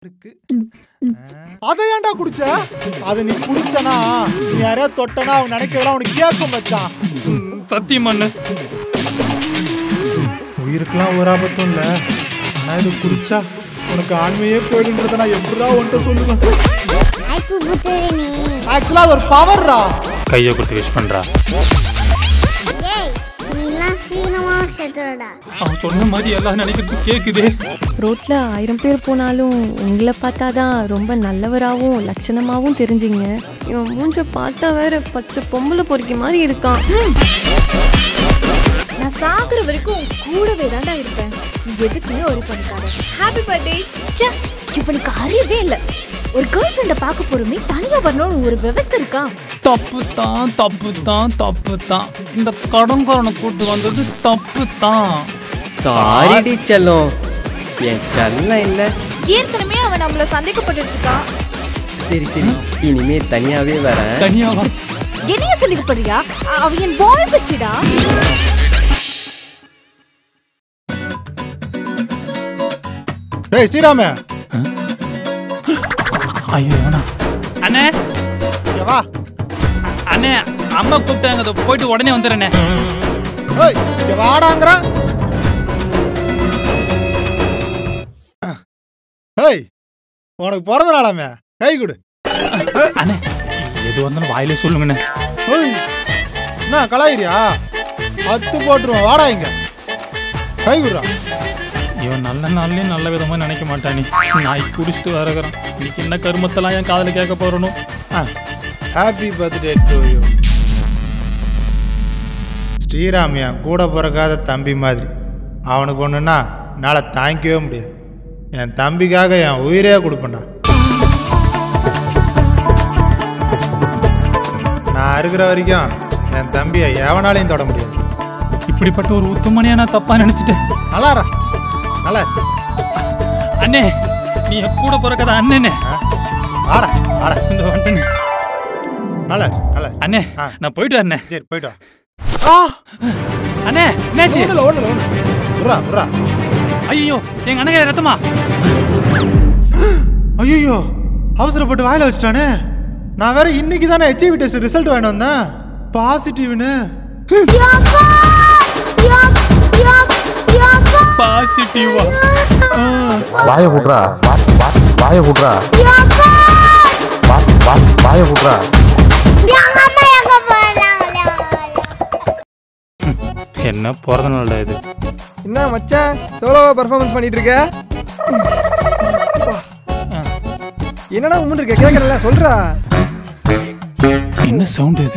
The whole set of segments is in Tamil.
இருக்கு அதை ஏன்டா குடிச்ச அதை நீ குடிச்சனா நீ யாரையா தொட்டனா அவன் நினைக்கிறதெல்லாம் அவனுக்கு கேட்கும் மச்சான் சத்தியம் பண்ணு உயிருக்கெல்லாம் ஒரு ஆபத்தும் இல்ல ஆனா இது குடிச்சா உனக்கு ஆண்மையே போயிடுன்றத நான் எப்படிதான் உன்கிட்ட சொல்லுவேன் ஐப்பு புத்தரினி ஆக்சுவலா அது ஒரு பவர்ரா கையை கொடுத்து விஷ் பண்றா ஏய் நீலாம் சீக்கிரமா செத்துறடா அவன் சொன்ன மாதிரி எல்லாம் நினைக்கிறது கேக்குதே ரோட்ல ஆயிரம் பேர் போனாலும் உங்களை பார்த்தாதான் ரொம்ப நல்லவராகவும் லட்சணமாகவும் தெரிஞ்சிங்க இவன் மூஞ்ச பார்த்தா வேற பச்சை பொம்பளை பொறிக்க மாதிரி இருக்கான் நான் சாகுற வரைக்கும் உன் கூடவே தாண்டா இருப்பேன் எதுக்குமே ஒரு பண்ணிக்காத ஹாப்பி பர்த்டே ச்சே இவனுக்கு அறிவே இல்ல ஒரு கேர்ள் ஃப்ரெண்ட பார்க்க போறோமே தனியா வரணும்னு ஒரு விவஸ்தை இருக்கா தப்பு தான் தப்பு தான் தப்பு தான் இந்த கடன்காரனை கூட்டு வந்தது தப்பு தான் சாரிடி செல்லம் என் செல்லம் இல்ல ஏற்கனவே அவன் நம்மள சந்தேகப்பட்டு இருக்கான் சரி சரி இனிமே தனியாவே வரேன் தனியாவா என்னைய சந்தேகப்படுறியா அ- அவன் என் பாய் பெஸ்டிடா டேய் ஸ்ரீராமே ஐயோ வேணா அண்ணே இங்க வா அண்ணே அம்மா கூப்பிட்டாங்க இதோ போயிட்டு உடனே வந்துடுறேண்ணே ஏய் இங்க வாடாங்கற ஏய் உனக்கு பிறந்த நாளாமே கை கொடு அண்ணே எது வந்தாலும் வாயிலே சொல்லுங்கண்ணே ஏய் என்ன கலாயிரியா அத்து போட்டுருவோம் வாடா இங்க கை குடுறா இவன் நல்ல நாள்லயும் நல்ல விதமா நினைக்க மாட்டானே நாய் குடிச்சிட்டு வரகிறான் இன்னைக்கு என்ன கருமத்தெல்லாம் என் காதுல கேட்க போறணும் happy birthday to you Sriram என் கூட பிறக்காத தம்பி மாதிரி அவனுக்கு ஒன்றுன்னா என்னால் தாங்கிக்கவே முடியாது என் தம்பிக்காக என் உயிரே கொடுப்பேன்டா நான் இருக்கிற வரைக்கும் என் தம்பியை எவனாலையும் தொட முடியாது இப்படிப்பட்ட ஒரு உத்தமனையா நான் தப்பா நினைச்சிட்டேன் நல்லாரா நல்லா இரு. அண்ணே நீ என் கூட பிறக்காத அண்ணனே ஆ? வாடா வாடா இந்த வந்துட்டேன் நல்லா இரு, நல்லா இரு. அண்ணே ஆ. நான் போயிட்டு வரேன் சரி போயிட்டு வா ஆ அண்ணே என்னாச்சு ஒன்றும் ஒன்றும் ஒன்று விட்றா விட்றா ஐயோ எங்க அண்ணன் ரத்தமா ஐயோ அவசரப்பட்டு வாயில வச்சுட்டானே நான் வேற இன்னைக்கு தானே ஹெச்ஐவி டெஸ்ட் ரிசல்ட் வாங்கிட்டு வந்தேன் பாசிட்டிவ்னு பாசிட்டிவா வாய விட்றா வாய விட்றா வாய விட்றா எங்க அம்மா எங்க போறாங்க என்ன பிறந்த நாள்டா இது என்ன மச்சான் சோலோ பெர்ஃபார்மன்ஸ் பண்ணிட்டு இருக்க என்னடா உம்மன் இருக்க கேட்கறல சொல்றா என்ன சவுண்ட் இது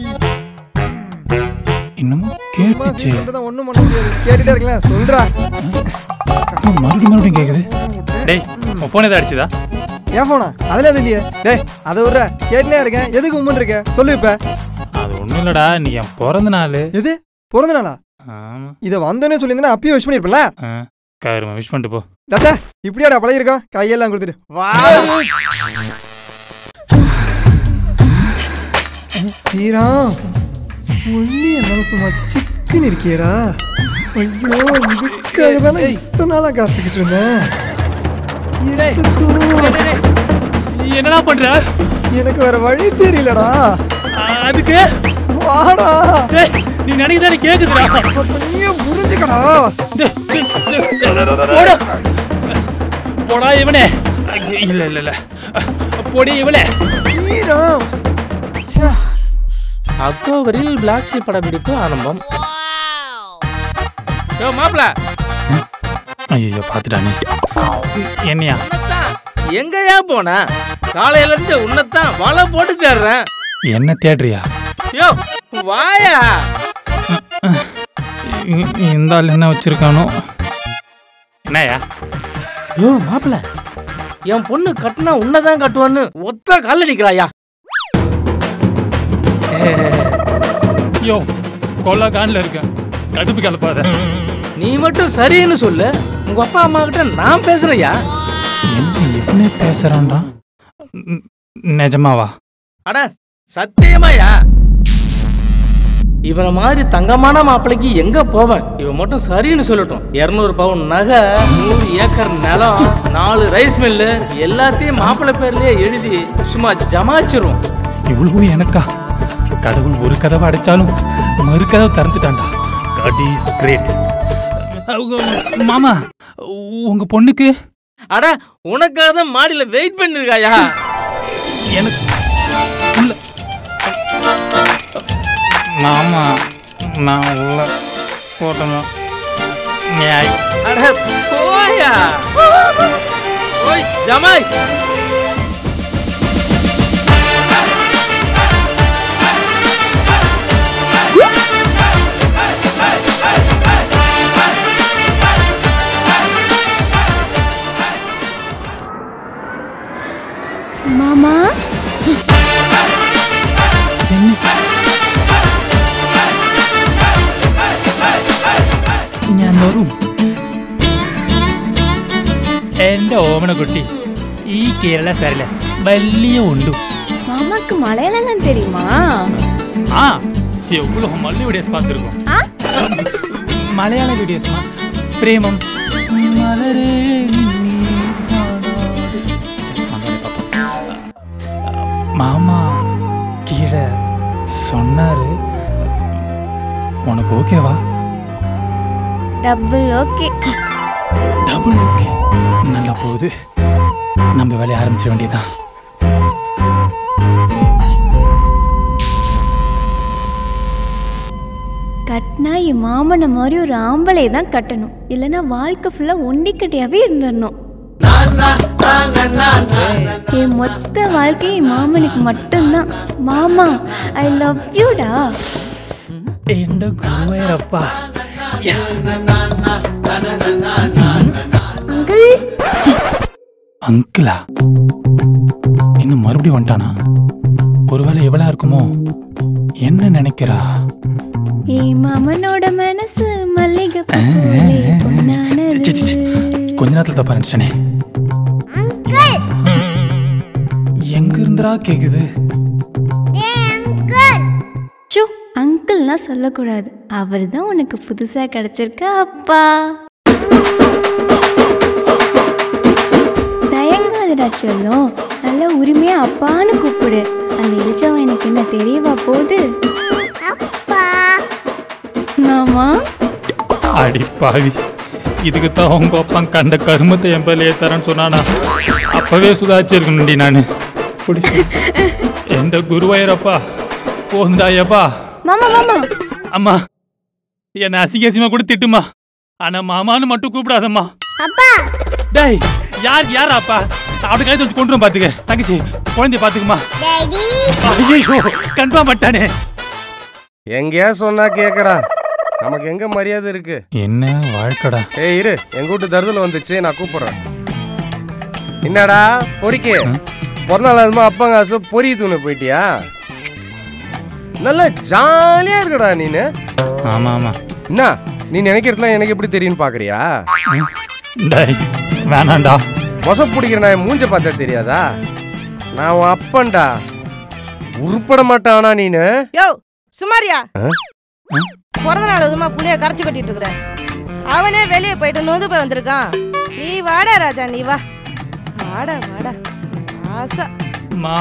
இன்னமும் சும்மா கேட்டுச்சு சொல்றத ஒண்ணும் பண்ண முடியாது கேட்டுட்டே இருக்கலாம் சொல்றா இன்னும் மறுபடியும் மறுபடியும் கேக்குது டேய் உன் போன் ஏதாவது அடிச்சுதா ஏன் போனா அதுல அது இல்லையே டேய் அதை விட்ற கேட்டுனே இருக்கேன் எதுக்கு உம்மன் இருக்க சொல்லு இப்ப அது ஒண்ணும் இல்லடா நீ என் பிறந்த நாள் எது பிறந்த நாளா ஆமா இதை வந்தோடனே சொல்லியிருந்தா அப்பயே விஷ் பண்ணிருப்பல ஆ, கரும விஷ் பண்ணிட்டு போ தாத்தா இப்படியாடா பழகிருக்கோம் கையெல்லாம் கொடுத்துட்டு வா ஸ்ரீராம் ஒல்லி என்னால சும்மா சிக்கன் இருக்கியடா ஐயோ இதுக்காக தானே இத்தனை நாளா காத்துக்கிட்டு இருந்தேன் எடுத்துக்கோ. நீ என்னடா பண்ற எனக்கு வேற வழி தெரியலடா ஆ, அதுக்கு வாடா டேய், நீ நினைக்கிறதா கேக்குதுடா அப்ப நீயே புரிஞ்சுக்கடா டேய், டேய், டேய், போடா போடா இவனே ஐயோ, இல்ல இல்ல இல்ல போடி இவளே ஸ்ரீராம் ச்சே. அக்டோபரில் பிளாக் ஷீப் படப்பிடிப்பு ஆரம்பம் யோ மாப்ள ஐயோ பாத்துட்டானே என்னையா எங்கயா போன காலையில இருந்து உன்னைத்தான் வலை போட்டு தேடுறேன் என்ன தேடுறியா யோ வாயா இ- இந்த ஆள் என்ன வச்சிருக்கானோ என்னயா யோ மாப்ள என் பொண்ணு கட்டினா உன்னதான் கட்டுவான்னு ஒத்த கால நிக்கிறாயா யோ கொல்லா கான்ல இருக்கேன் கடுப்பு கலப்பாத நீ மட்டும் சரின்னு சொல்லு உங்க அப்பா அம்மா கிட்ட நான் பேசுறையா என்ன இவனே பேசுறான்டா ந- நிஜமாவா அட சத்தியமாயா இவனை மாதிரி தங்கமான மாப்பிள்ளைக்கு எங்க போவேன் இவன் மட்டும் சரின்னு சொல்லட்டும் இரநூறு பவுன் நகை நூறு ஏக்கர் நிலம் நாலு ரைஸ் மில்லு எல்லாத்தையும் மாப்பிள்ளை பேர்லயே எழுதி சும்மா ஜமாச்சிரும் இவ்வளவு எனக்கா கடவுள் ஒரு கதவை அடைச்சாலும் மறு கதவை திறந்துட்டான்டா காட் இஸ் கிரேட் மாமா உங்க பொண்ணுக்கு அட உனக்காக தான் மாடியில வெயிட் பண்ணிருக்காயா எனக்கு உள்ள மாமா நான் உள்ள போட்டணும் நியாய் அட போயா ஓய் ஜமாய் மாமா ഞാൻ വരും എന്റെ ഓമനക്കുട്ടി ഈ കേരള സ്ഥലത്തിലെ വലിയ ഉണ്ടു மாமாக்கு மலையாளம் தெரியுமா ആ എவ்வளோ മല്ല വീഡിയോസ് பார்த்துருக்கோம் മലയാള വീഡിയോസ് പ്രേമം മലരേ നീ കാണാതെ. சரி, வந்தாலே பார்ப்போம். மாமா கீழே சொன்னாரு உனக்கு ஓகேவா டபுள் ஓகே டபுள் ஓகே நல்லா போகுது நம்ம வேலையை ஆரம்பிச்சிட வேண்டியதான் கட்டினா என் மாமனை மாதிரி ஒரு ஆம்பளை தான் கட்டணும் இல்லைன்னா வாழ்க்கை ஃபுல்லாக ஒண்டிக்கட்டியாவே இருந்துடணும் என் மொத்த வாழ்க்கை என் மாமனுக்கு மட்டும்தான் மாமா ஐ லவ் யூடா എന്റെ ഗുരുവായൂരപ്പ அங்கிள் அங்கிளா இன்னும் மறுபடியும் வந்துட்டானா ஒருவேளை எவ்வளோ இருக்குமோ என்ன நினைக்கிறா என் மாமனோட மனசு மல்லிகை போலே பொன்னானது. C, C, C. கொஞ்ச நேரத்துல தப்பா நினைச்சனே எங்க இருந்துடா கேக்குது ச்சோ அங்கிள்லாம் சொல்லக்கூடாது அவர் தான் உனக்கு புதுசாக கிடைச்சிருக்க அப்பா தயங்காதடா சொல்லும் நல்ல உரிமையா அப்பான்னு கூப்பிடு அந்த இளிச்சவன் எனக்கு என்ன தெரியவா போகுது அப்பா மாமா அடி பாவி இதுக்கு தான் உங்க அப்பா கண்ட கருமத்தை என் பேர்ல ஏத்தாரன்னு சொன்னானா அப்பவே சுதாச்சு இருக்கணும்டி நானு பிடிச்சி எந்த குருவாயிரப்பா போந்தாயப்பா மாமா மாமா அம்மா என்ன அசிங்க அசிங்கமா கூட திட்டுமா ஆனா மாமான்னு மட்டும் கூப்பிடாதம்மா அப்பா டேய் யார் யார் அப்பா அப்படி கைது வச்சு கொண்டு பாத்துக்க தங்கச்சி குழந்தைய பாத்துக்குமா டேடி ஐயோ கன்ஃபார்ம் பண்ணிட்டானே எங்கேயா சொன்னா கேக்குறா நமக்கு எங்க மரியாதை இருக்கு என்ன வாழ்க்கடா ஏய் இரு எங்க வீட்டு தருதல வந்துச்சு நான் கூப்பிடுறேன் என்னடா பொறிக்கு பிறந்த நாள் அதுமா அப்பா காசுல பொறி தூணு போயிட்டியா நல்லா ஜாலியா இருக்கடா நீனு ஆமா ஆமா என்ன நீ நினைக்கிறதுலாம் எனக்கு எப்படி தெரியும்னு பாக்குறியா டேய் வேணாண்டா மொச பிடிக்கிற நான் மூஞ்ச பார்த்தா தெரியாதா நான் உன் அப்பன்டா உருப்பட மாட்டானா நீனு யோ சுமாரியா ஆ? பிறந்த நாள் அதுமா புளிய கரைச்சு கட்டிட்டு இருக்கிற அவனே வெளியே போயிட்டு நொந்து போய் வந்திருக்கான் நீ வாடா ராஜா நீ வா வாடா வாடா ஆசா மா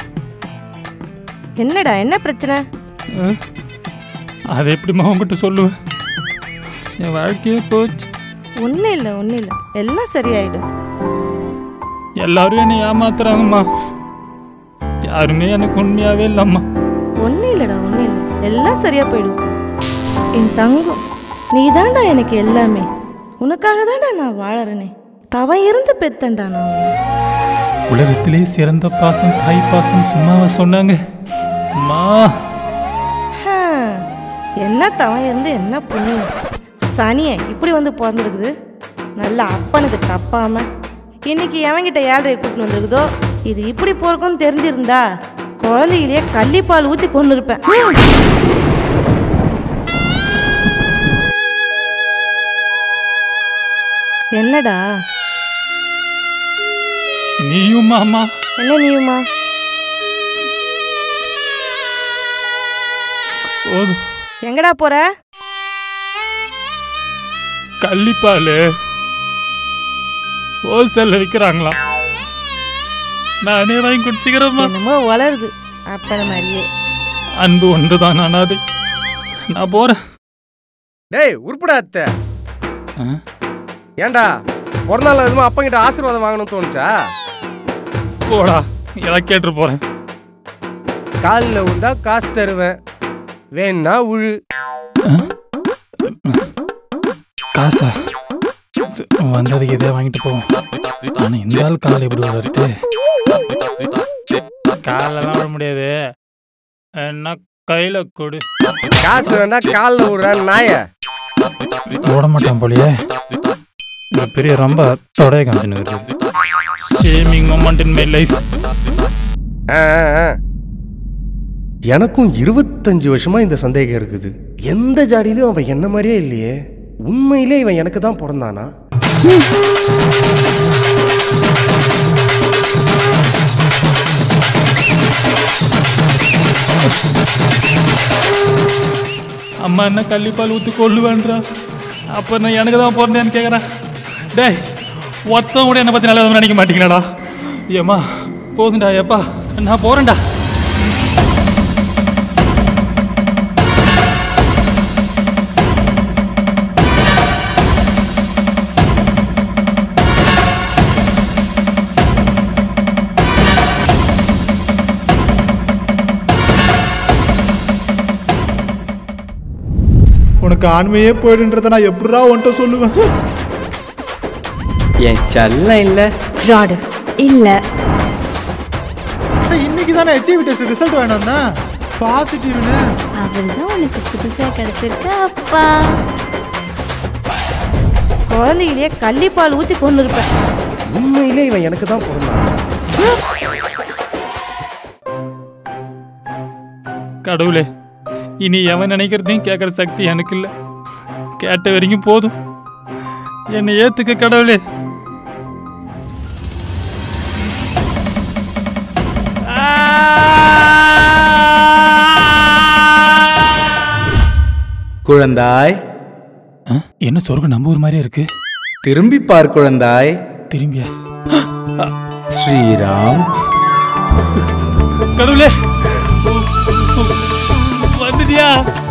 என்னடா என்ன பிரச்சனை அஹ், அதை எப்படிம்மா உங்ககிட்ட சொல்லுவேன் என் வாழ்க்கையே போச்சு ஒன்றும் இல்லை ஒன்றும் இல்லை எல்லாம் சரியாயிடும் எல்லாரும் என்னை ஏமாத்துறாங்கம்மா யாருமே எனக்கு உண்மையாவே இல்லம்மா ஒன்றும் இல்லைடா ஒன்றும் இல்லை எல்லாம் சரியா போயிடும் என் தங்கம் நீ தான்டா எனக்கு எல்லாமே உனக்காக தான்டா நான் வாழறேனே தவன் இருந்து பெத்தன்டா நான் உன்னை. உலகத்திலே சிறந்த பாசம் தாய் பாசம் சும்மாவா சொன்னாங்க அம்மா ஹா, என்ன தவன் இருந்து என்ன புண்ணியம் சனியை இப்படி வந்து பிறந்திருக்குது நல்ல அப்பனுக்கு தப்பாம இன்னைக்கு எவன்கிட்ட ஏழரை கூட்டின்னு வந்திருக்குதோ இது இப்படி போறக்கும்னு தெரிஞ்சிருந்தா குழந்தையிலேயே கள்ளிப்பால் ஊற்றி கொண்டு இருப்பேன் என்னடா நீயும் மாமா என்ன நீயுமா போதும் எங்கடா போற கள்ளிப்பால் ஹோல்சேலில் விற்கிறாங்களாம் நானே வாங்கி குடிச்சுக்கிறேம்மா என்னமோ வளருது அப்பன மாதிரியே அன்பு ஒன்று தான் அனாதை நான் போகிறேன் டேய் உருப்படா அத்தை ஏன்டா பிறந்த நாள் எதுவும் அப்பங்கிட்ட ஆசீர்வாதம் வாங்கணும்னு தோணுச்சா போடா எல்லாம் கேட்டு போகிறேன் காலில் விழுந்தா காசு தருவேன் வேணா உழு காசா ச- வந்ததுக்கு இதே வாங்கிட்டு போவோம் ஆனால் இந்த ஆள் கால் எப்படி வருது காலெல்லாம் வர முடியாது என்ன கையில் கொடு காசு வேணா காலில் விடுறேன் நாய ஓட மாட்டான் போலியே இது பெரிய ரொம்ப தொடைய காமிச்சுன்னு வருது shaming moment in my life ஆ, ஆ, ஆ. எனக்கும் இருபத்தஞ்சு வருஷமா இந்த சந்தேகம் இருக்குது எந்த ஜாடியிலும் அவன் என்ன மாதிரியே இல்லையே உண்மையிலே இவன் எனக்கு தான் பிறந்தானா அம்மா என்ன கள்ளிப்பால் ஊற்றி கொள்ளுவேன்றா அப்போ நான் எனக்கு தான் பிறந்தேன்னு கேட்குறேன் டேய் ஒருத்தன் கூட என்னை பற்றி நல்லது நினைக்க மாட்டீங்களாடா ஏம்மா போதுண்டா ஏப்பா நான் போகிறேன்டா உனக்கு ஆண்மையே போயிடுன்றத நான் எப்படிடா உன்கிட்ட சொல்லுவேன் என் செல்லம் இல்லை ஃப்ராடு இல்லை இன்னைக்கு தானே ஹெச்ஐவி டெஸ்ட் ரிசல்ட் வேணும் தான் பாசிட்டிவ்னு அவள் தான் உனக்கு புதுசா கிடைச்சிருக்க அப்பா குழந்தையிலேயே கள்ளிப்பால் ஊற்றி கொண்டு இருப்பேன் உண்மையிலே இவன் எனக்கு தான் பிறந்தானா கடவுளே இனி எவன் நினைக்கிறதையும் கேட்குற சக்தி எனக்கு இல்லை கேட்ட வரைக்கும் போதும் என்னை ஏத்துக்க கடவுளே குழந்தாய் என்ன சொர்க்கம் நம்ம ஊர் மாதிரியே இருக்கு திரும்பி பார் குழந்தாய் திரும்பியா ஸ்ரீராம் கடவுளே வந்துட்டியா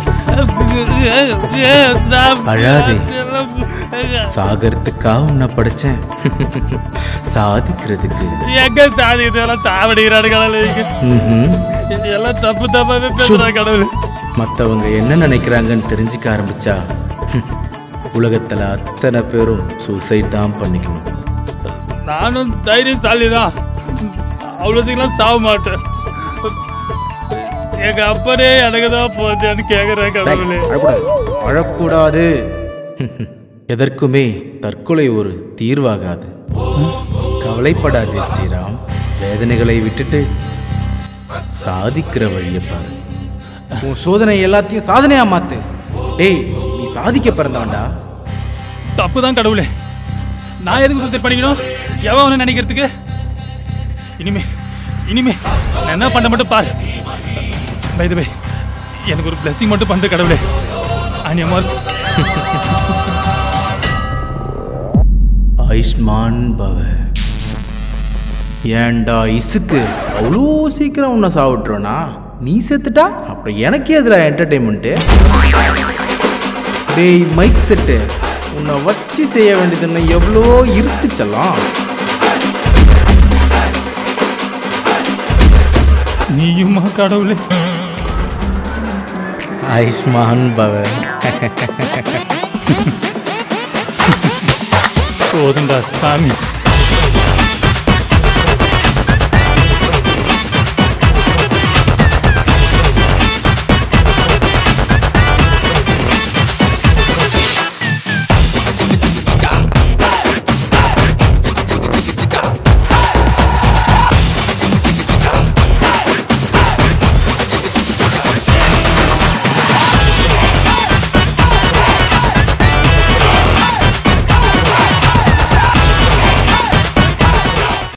அழாதே. சாகரத்துக்கா உன்னை படைச்சேன் சாதிக்கிறதுக்கு எங்க சாதி இதெல்லாம் தாவடிக்கிறாரு கடவுளே ம்ஹும். எல்லாம் தப்பு தப்பாவே பேசுறா கடவுளே மற்றவங்க என்ன நினைக்கிறாங்கன்னு தெரிஞ்சுக்க ஆரம்பிச்சா ஹம், உலகத்துல அத்தனை பேரும் சூசைட் தான் பண்ணிக்கணும் நானும் தைரியசாலி தான் அவ்வளோ சீக்கிரம் சாக மாட்டேன் எங்க அப்பனே எனக்கு தான் போச்சேன்னு கேக்குறேன் கடவுளே அழக்கூடாது அழக்கூடாது எதற்குமே தற்கொலை ஒரு தீர்வாகாது கவலைப்படாதே ஸ்ரீராம் வேதனைகளை விட்டுட்டு சாதிக்கிற வழியை பாரு உன் சோதனை எல்லாத்தையும் சாதனையா மாத்து டேய் நீ சாதிக்க பிறந்தவன்டா தப்பு தான் கடவுளே நான் எதுக்கு சுத்தம் பண்ணிக்கணும் எவன் ஒன்று நினைக்கிறதுக்கு இனிமே இனிமே நான் என்ன பண்ண மட்டும் பாரு பை பை எனக்கு ஒரு blessing மட்டும் பண்ணுற கடவுளே அநியமா ஆயுஷ்மான் பவ ஏன்டா இசுக்கு அவ்வளோ சீக்கிரம் உன்னை சாவிட்றோனா நீ செத்துட்டா அப்புறம் எனக்கு எதிரா என்டர்டைன்மெண்ட்டு டேய் மைக் செட்டு உன்னை வச்சு செய்ய வேண்டியது இன்னும் எவ்வளோ இருக்குச்சலாம் நீயுமா கடவுளே ஆயுஷ்மான் பவ போதுண்டா சாமி